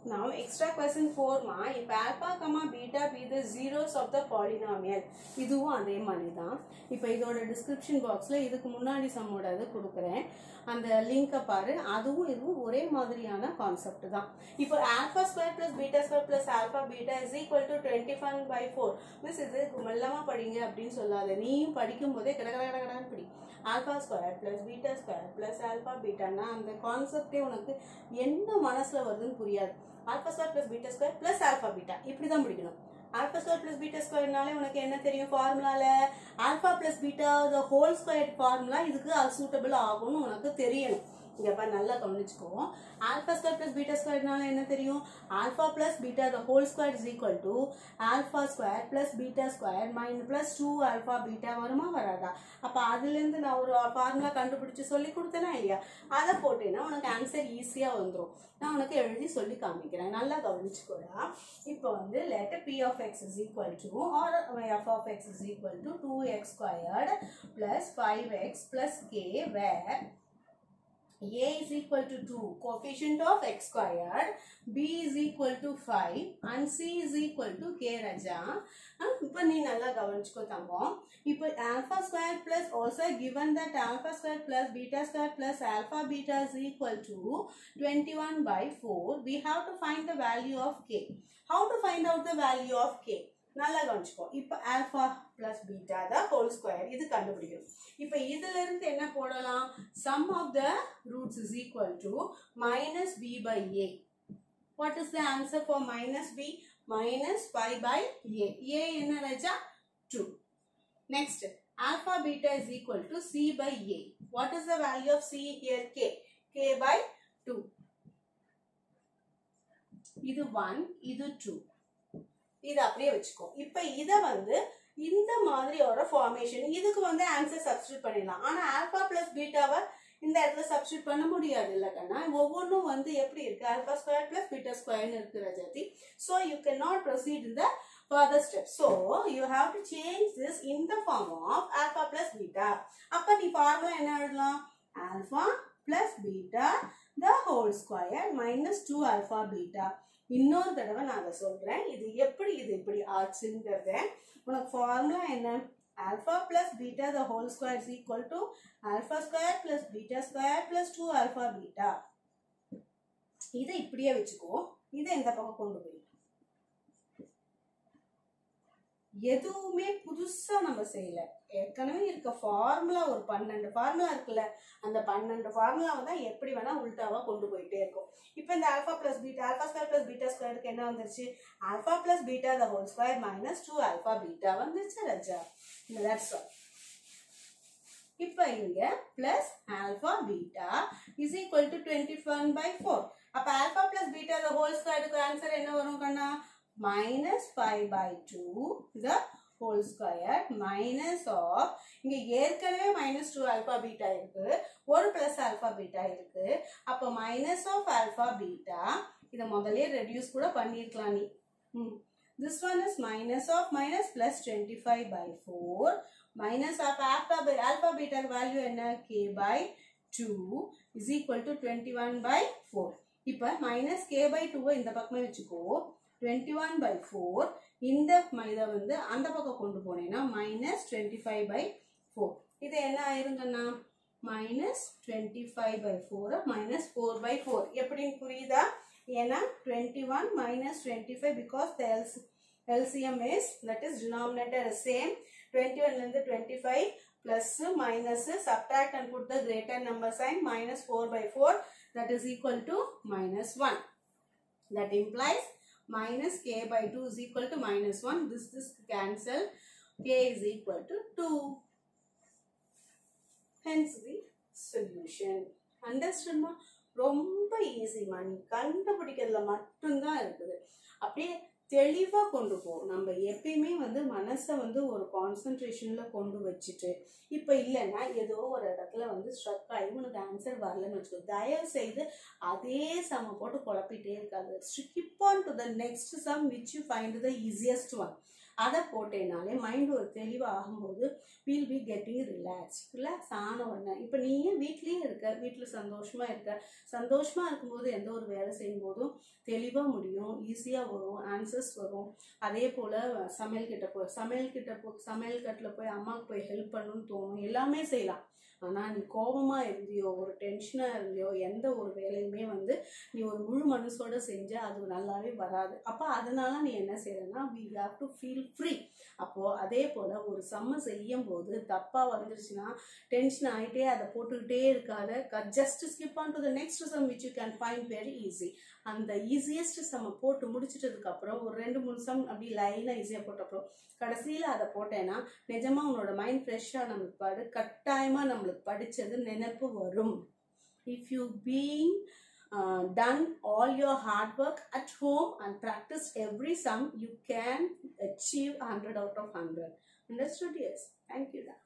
Now extra question 4 மா if alpha comma beta be the zeros of the polynomial இதுவும் அதே மாதிரி தான் இப்போ இதோட டிஸ்கிரிப்ஷன் பாக்ஸில் இதுக்கு முன்னாடி சம்மோட இது கொடுக்குறேன் அந்த லிங்கை பாரு அதுவும் இதுவும் ஒரே மாதிரியான கான்செப்ட் தான் இப்போ alpha square plus beta square plus alpha beta is equal to twenty fun by four miss இது மெல்லமாக படிங்க அப்படின்னு சொல்லாத நீயும் படிக்கும் போதே கட கட கட கடன்னு படி alpha square plus beta square plus alpha பீட்டானா அந்த கான்செப்டே உனக்கு என்ன மனசில் வருதுன்னு புரியாது alpha square plus beta square plus alpha beta இப்படி தான் முடிக்கணும் ஆல்ஃபா ஸ்கொயர் ப்ளஸ் பீட்டா ஸ்கொயர்னாலே உனக்கு என்ன தெரியும் ஃபார்முலால alpha plus beta the whole square formula இதுக்கு சூட்டபிள் ஆகும்னு உனக்கு தெரியணும் இங்க பாரு நல்லா கவனிச்சுக்கோ ஆல்ஃபா ஸ்கொயர் ப்ளஸ் பீட்டா ஸ்கொயர்னால என்ன தெரியும் alpha plus beta the whole square is equal to alpha square plus beta square minus plus two alpha beta வருமா வராதா அப்போ அதுலேருந்து நான் ஒரு ஃபார்முலா கண்டுபிடிச்சு சொல்லி கொடுத்தேனா இல்லையா அதை போட்டேன்னா உனக்கு ஆன்சர் ஈஸியாக வந்துடும் நான் உனக்கு எழுதி சொல்லி காமிக்கிறேன் நல்லா கவனிச்சுக்கோடா இப்போ வந்து letter p of x is equal to or f of x is equal to two x squared plus five x plus k where a is equal to 2 coefficient of x squared b is equal to 5 and c is equal to k raja இப்போ நீ நல்லா கவனிச்சுக்கோ தங்கம் இப்போ alpha square plus also given that alpha square plus beta square plus alpha beta is equal to 21 by 4 we have to find the value of k how to find out the value of k நல்லா கவனிச்சுக்கோ இப்போ alpha plus beta தான் whole square இது கண்டுபிடிக்கணும் இப்போ இதுல இருந்து என்ன போடலாம் sum of the roots is equal to minus b by a what is the answer for minus b minus five by a ஏ என்ன ராஜா two next alpha beta is equal to c by a what is the value of c here k k by two இது one இது two இதை அப்படியே வச்சுக்கோ இப்போ இதை வந்து இந்த மாதிரி ஒரு ஃபார்மேஷன் இதுக்கு வந்து ஆன்சர் சப்ஸ்டியூட் பண்ணிடலாம் ஆனால் ஆல்பா பிளஸ் பீட்டாவை இந்த இடத்துல சப்ஸ்டியூட் பண்ண முடியாது இல்லை கண்ணா ஒவ்வொன்றும் வந்து எப்படி இருக்கு ஆல்பா ஸ்கொயர் பிளஸ் பீட்டா ஸ்கொயர்னு இருக்கு ரஜாதி so you can not proceed இந்த further step so you have to change this in the form of alpha plus beta அப்போ நீ ஃபார்முலா என்ன எழுதலாம் alpha plus beta the whole square minus two alpha beta இன்னொரு தடவை நான் அதை சொல்றேன் இது எப்படி இது இப்படி ஆச்சுங்கிறத உனக்கு ஃபார்முலா என்ன alpha plus beta the whole square is equal to alpha square plus beta square plus two alpha beta இதை இப்படியே வச்சுக்கோ இதை இந்த பக்கம் கொண்டு போய் எதுவுமே புதுசா நம்ம செய்யல ஏற்கனவே இருக்க ஃபார்முலா ஒரு பன்னெண்டு ஃபார்முலா இருக்குல்ல அந்த பன்னெண்டு ஃபார்முலாவை தான் எப்படி வேணா உல்டாவா கொண்டு போயிட்டே இருக்கும் இப்போ இந்த alpha plus beta alpha square plus beta ஸ்கொயருக்கு என்ன வந்துருச்சு alpha plus beta the whole square minus two alpha beta வந்துருச்சு ரஜா தட்ஸ் ஆல் இப்போ இங்க plus alpha beta is equal to twenty one by four அப்போ alpha plus beta the whole ஸ்கொயருக்கு answer என்ன வரும் கண்ணா minus five by two the whole square minus of இங்க ஏற்கனவே மைனஸ் டூ ஆல்பா பீட்டா இருக்கு ஒரு பிளஸ் ஆல்பா பீட்டா இருக்கு அப்போ மைனஸ் ஆஃப் ஆல்பா பீட்டா இதை முதல்ல ரெடியூஸ் கூட பண்ணிருக்கலாம் நீ this one is minus of minus plus twenty five by four minus of alpha alpha beta value என்ன k by two is equal to twenty one by four இப்போ minus k by டூவை இந்த பக்கமே வச்சுக்கோ twenty one by four இந்த இதை வந்து அந்த பக்கம் கொண்டு போனேன்னா minus twenty five by four இது என்ன ஆயிருங்கன்னா minus twenty five by four minus four by four எப்படின்னு புரியுதா ஏன்னா twenty one minus twenty five because the else LCM is that is denominator same twenty ஒன்லேருந்து twenty five plus minus subtract and put the greater number sign minus four by four that is equal to minus one that implies minus k by 2 is equal to minus 1. This, this cancel. k is equal to 2. Hence the solution. Understood ma? ரொம்ப ஈஸிமா நீ கண்டுபிடிக்கிறதுல மட்டும்தான் இருக்குது அப்படியே தெளிவாக கொண்டு போ நம்ம எப்பயுமே வந்து மனசை வந்து ஒரு கான்சன்ட்ரேஷனில் கொண்டு வச்சுட்டு இப்போ இல்லைன்னா ஏதோ ஒரு இடத்துல வந்து ஸ்ட்ரக் ஆகி உனக்கு ஆன்சர் வரலன்னு வச்சுக்கோ தயவு செய்து அதே சம போட்டு குழப்பிட்டே இருக்காது skip on to the next sum which you find the easiest one அதை போட்டேனாலே மைண்ட் ஒரு தெளிவாக ஆகும்போது will be getting relax relax ஆன உடனே இப்போ நீ ஏன் வீட்லேயே இருக்க வீட்டில் சந்தோஷமாக இருக்க சந்தோஷமாக இருக்கும்போது எந்த ஒரு வேலை செய்யும் போதும் தெளிவாக முடியும் ஈஸியாக வரும் ஆன்சர்ஸ் வரும் அதே போல் சமையல் கிட்ட போய் சமையல் கிட்ட போ சமையல் கட்டில் போய் அம்மாவுக்கு போய் ஹெல்ப் பண்ணணும்னு தோணும் எல்லாமே செய்யலாம் ஆனால் நீ கோபமாக இருந்தியோ ஒரு டென்ஷனாக இருந்தியோ எந்த ஒரு வேலையுமே வந்து நீ ஒரு முழு மனசோட செஞ்ச அது நல்லாவே வராது அப்போ அதனால நீ என்ன செய்யறன்னா we have to feel free அப்போது அதே போல் ஒரு செம்ம செய்யும் போது தப்பாக வந்துருச்சுன்னா டென்ஷன் ஆகிட்டே அதை போட்டுக்கிட்டே இருக்காத just skip on to the next sum which you can find very easy அந்த ஈஸியஸ்ட் செம்ம போட்டு முடிச்சிட்டதுக்கு அப்புறம் ஒரு ரெண்டு மூணு சம் அப்படி லைனாக ஈஸியாக போட்டப்புறம் கடைசியில் அதை போட்டேன்னா நிஜமாக உன்னோட மைண்ட் ஃப்ரெஷ்ஷாக நம்மளுக்கு படு கட்டாயமாக நம்மளுக்கு படித்தது நினைப்பு வரும் if you being uh, done all your hard work at home and practiced every sum, you can achieve 100 out of 100. Understood? Yes. Thank you. Da.